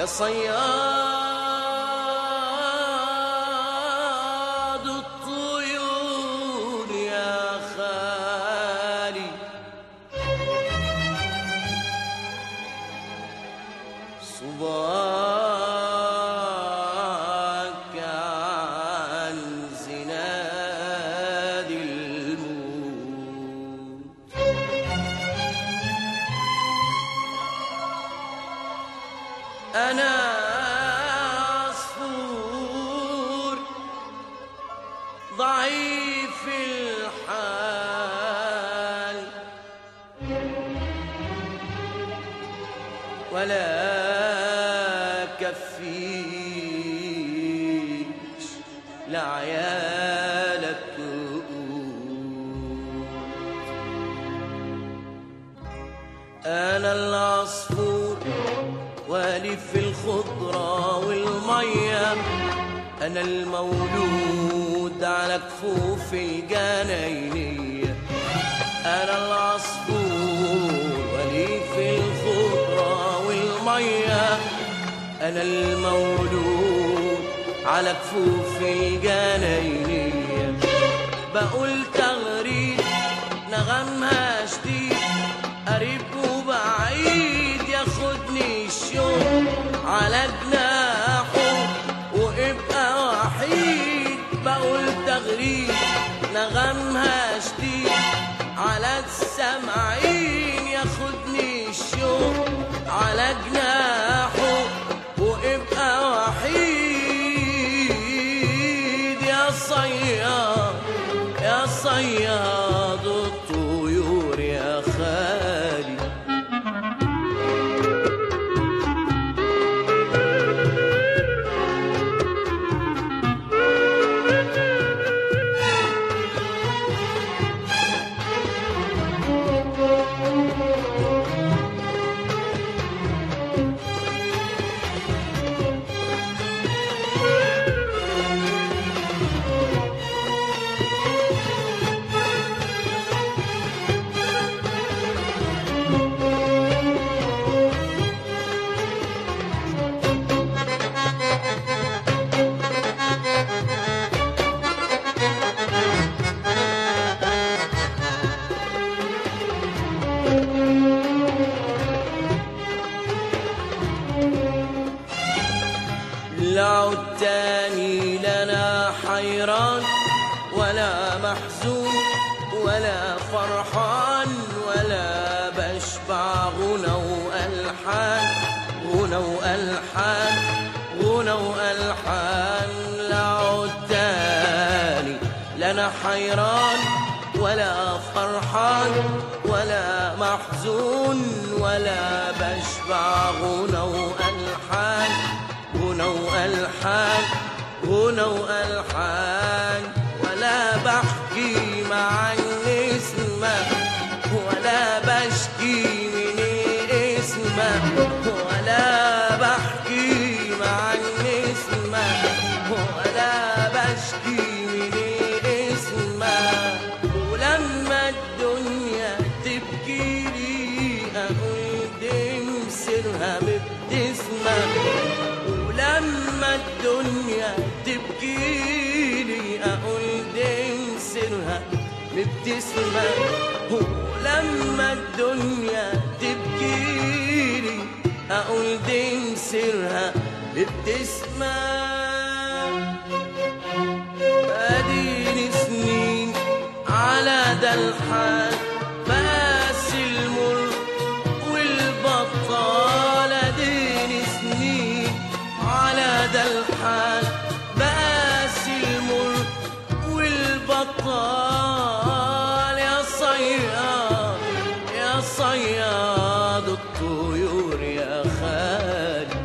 يا صياد الطيور يا خالي صباك عن زناد الموت أنا عصفور ضعيف الحال ولا كفيش لعيالك تقول أنا العصفور والي في الخضرة والمية أنا المولود على كفوف الجناينية أنا العصفور والي في الخضرة والمية أنا المولود على كفوف الجناينية بقول تغريد نغمها شديد قريب وبعيد ياخدني الشوق على جناحه وابقى وحيد بقول تغريد نغمها شديد على السمعين ياخدني الشوق على جناحه وابقى وحيد يا صياد يا صياد الطيور يا خالي لعد تاني لنا حيران ولا محزون ولا فرحان ولا بشبع غنى وألحان غنى وألحان غنى وألحان لعد تاني لنا حيران ولا فرحان ولا محزون ولا بشبع غنى وألحان غنى وألحان غنى وألحان ولا بحكي مع النسمة ولا بشكي من اسمه ولا بحكي مع النسمة ولا بشكي من اسمه ولما الدنيا تبكي لي أقول دم سرها مبتسمة ولما الدنيا تبكي لي اقول دم سرها مبتسمة ولما الدنيا تبكي لي اقول دم سرها مبتسمة اديني سنين على ده الحال بس المر والبطال اديني سنين على ده الحال بس المر والبطال يا صياد يا صياد الطيور يا خالي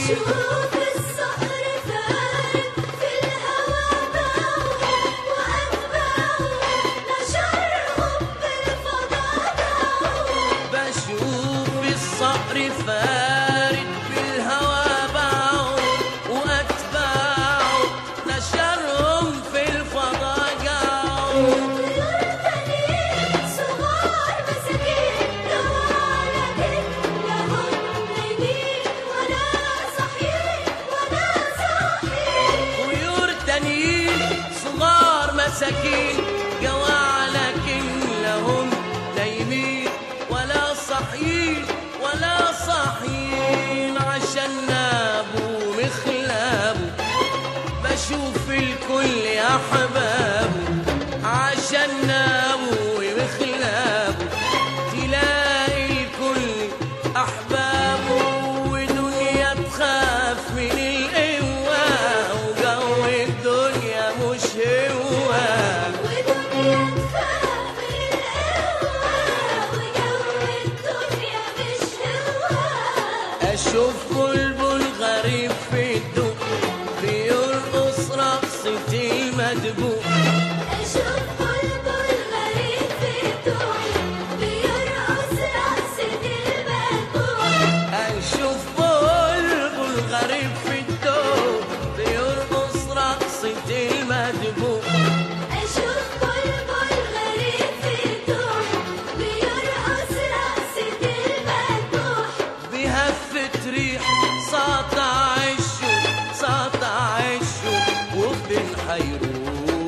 بشوف الصقر فارق في الهوى باعوا وأتباعوا نشرهم بالفضاء داعوا بشوف الصقر فارد بالهوى باعوا وأتباعوا نشرهم في الفضاء جاعوا طيور تانيين صغار مساكين جوعوا لكن لهم نايمين ولا صاحيين ولا صاحيين طيور تانيين صغار مساكين جواع لكن لهم نايمين ولا صاحيين ولا صاحيين عشان نابوا مخلابوا بشوف الكل يا حبابه عشان نابوا مخلابه تلاقي الكل احبابه ودنيا تخاف من القوه وجو الدنيا مش هو ودنيا تخاف من القوة وجو الدنيا مش هوا اشوف بلبل غريب في الدوق بيرقص رقصة المدبوق أشوف بلبل غريب في الدوق بيرقص رقصة البلبل اشوف بلبل غريب في الدوق بيرقص رقصة المدبوق أشوف بلبل غريب في الدوق بيرقص رقصة البلبل بهفة ريح ساطع الشوق ساطع الشوق وفين حيروح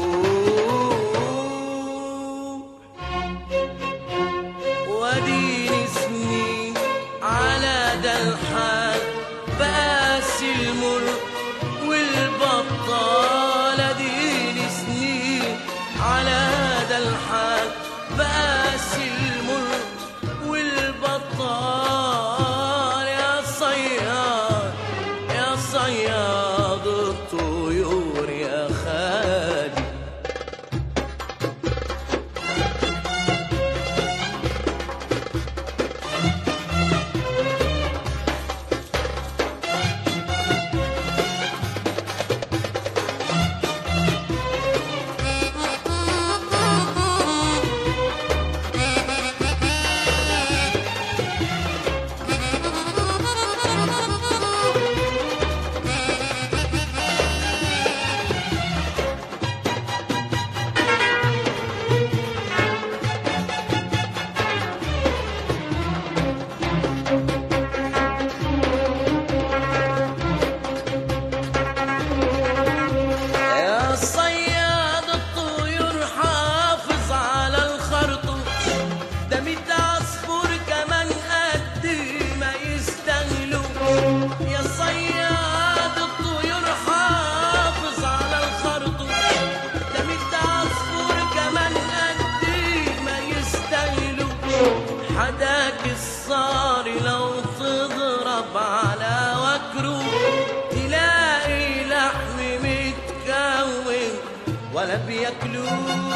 وديني سنين على ده الحال بقاسي المر والبطال اديني سنين على ده الحال بقاسي المر والبطال يا صياد يا صياد الطيور يا خالي يا صياد الطيور حافظ على الخرطوش ده ميت عصفور كمان قد ما يستاهلوا يا صياد الطيور حافظ على الخرطوش ده ميت عصفور كمان قد ما يستاهلوا حداك الصار لو تضرب على وكره تلاقي لحم متكون ولا بياكلوش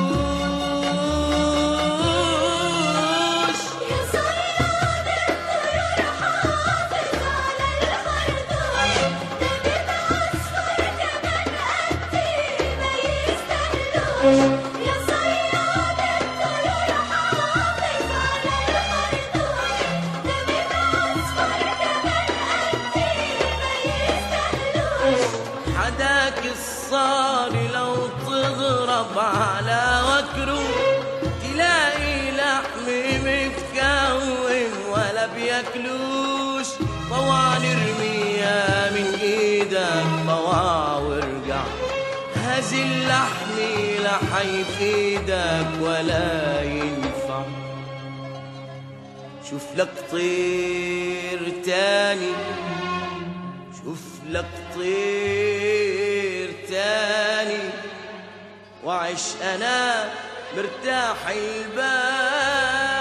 يا صياد الطيور حافظ على الخرطوش ده بيبقى أصفر كمان قد ما يستاهلوش يا صياد الطيور حافظ على الخرطوش ده بيبقى أصفر كمان قد ما يستاهلوش حداك الصار لو تضرب على وكره تلاقي لحم متكون ولا بياكلوش طوع نرميها من ايدك طوع وارجع هذه اللحم لا حيفيدك ولا ينفع شوف لك طير تاني شوف لك طير تاني وعش انا مرتاح البال